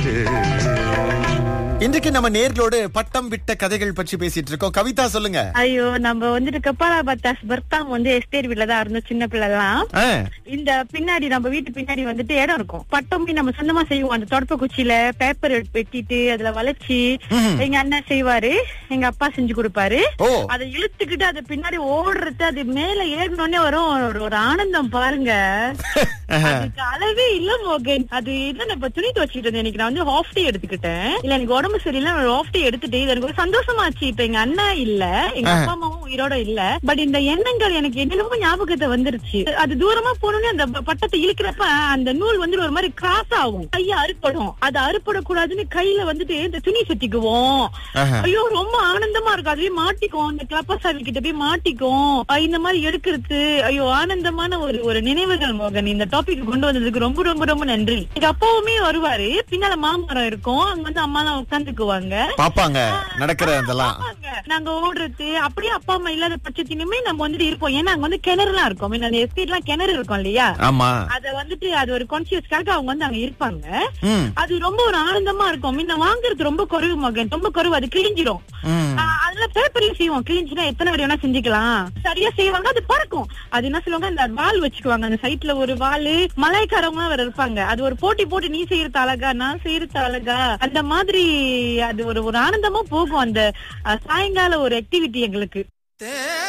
இன்றைக்கு நம்ம நேர்களோடு பட்டம் விட்ட கதைகள் பற்றி பேசிட்டு இருக்கோம் கவிதா சொல்லுங்க ஐயோ நம்ம வந்துட்டு கப்பாலா பத்தாஸ் பர்தாம் வந்து எஸ்டேட் வீட்ல தான் இருந்தோம் சின்ன பிள்ளைலாம் ஆ, இந்த பின்னாடி நம்ம வீட்டு பின்னாடி வந்துட்டு இடம் இருக்கும் பட்டமே நம்ம சொந்தமா செய்வோம் அந்த தொடப்ப குச்சியில பேப்பர் வெட்டிட்டு அதுல வளைச்சு ம்ஹும். எங்க அண்ணன் செய்வாரு எங்க அப்பா செஞ்சு கொடுப்பாரு ஓ அதை இழுத்துக்கிட்டு அது பின்னாடி ஓடுறது அது மேல ஏறினோடனே வரும் ஒரு- ஒரு ஆனந்தம் பாருங்க அதுக்கு அளவே இல்ல மோகன் அது என்ன இப்ப துணி துவச்சிட்டு இருந்தேன் இன்னைக்கு நான் வந்து ஹாஃப் டே எடுத்துக்கிட்டேன் இல்ல எனக்கு உடம்பு சரியில்லை நான் ஹாஃப் டே எடுத்துட்டு இது எனக்கு ஒரு சந்தோஷமாச்சு இப்ப எங்க அண்ணா இல்ல எங்க அப்பா அம்மாவும் உயிரோட இல்ல பட் இந்த எண்ணங்கள் எனக்கு என்னென்னமோ ஞாபகத்தை வந்துருச்சு அது தூரமா போனோடனே அந்த ப- பட்டத்தை இழுக்கிறப்ப அந்த நூல் வந்து ஒரு மாதிரி கிராஸ் ஆகும் கைய அறுப்படும் அது அறுப்படக்கூடாதுன்னு கையில வந்துட்டு இந்த துணி சுத்திக்குவோம் ஆஹா. ஐயோ ரொம்ப ஆனந்தமா இருக்கும் அதுவே மாட்டிக்கும் இந்த கிளப்பசாமி கிட்ட போய் மாட்டிக்கும் அஹ் இந்த மாதிரி எடுக்கிறது ஐயோ ஆனந்தமான ஒரு ஒரு நினைவுகள் மோகன் இந்த டாபிக் கொண்டு வந்ததுக்கு ரொம்ப ரொம்ப ரொம்ப நன்றி எங்க அப்பாவுமே வருவாரு பின்னால மாமரம் இருக்கும் அங்க வந்து அம்மா எல்லாம் உட்காந்துக்குவாங்க பாப்பாங்க நடக்கிற இதெல்லாம் ஆமாங்க. நாங்க ஓடுறது அப்படியே அப்பா அம்மா இல்லாத பட்சத்திலுமே நம்ம வந்துட்டு இருப்போம் ஏன்னா அங்க வந்து கிணறுலாம் இருக்கும் முன்ன அந்த எஸ்டேட் எல்லாம் கிணறு இருக்கும் இல்லையா ஆமா அத வந்துட்டு அது ஒரு கான்சியஸ்க்காக அவங்க வந்து அங்க இருப்பாங்க ம் அது ரொம்ப ஒரு ஆனந்தமா இருக்கும் முன்ன வாங்குறது ரொம்ப குறைவு மகன் ரொம்ப குறைவு அது கிழிஞ்சிரும் ம் ஆஹ் அதுல பேப்பர்ல செய்வோம் கிழிஞ்சுனா எத்தனை வரை வேணா செஞ்சுக்கலாம் சரியா செய்வாங்க அது பறக்கும் அது என்ன சொல்லுவாங்க அந்த வால் வச்சுக்குவாங்க அந்த சைட்ல ஒரு வால் மலைக்காரவங்க வேற இருப்பாங்க அது ஒரு போட்டி போட்டு நீ செய்யறது அழகா நான் செய்யறது அழகா அந்த மாதிரி அது ஒரு ஒரு ஆனந்தமா போகும் அந்த அஹ், சாயங்கால ஒரு ஆக்டிவிட்டி எங்களுக்கு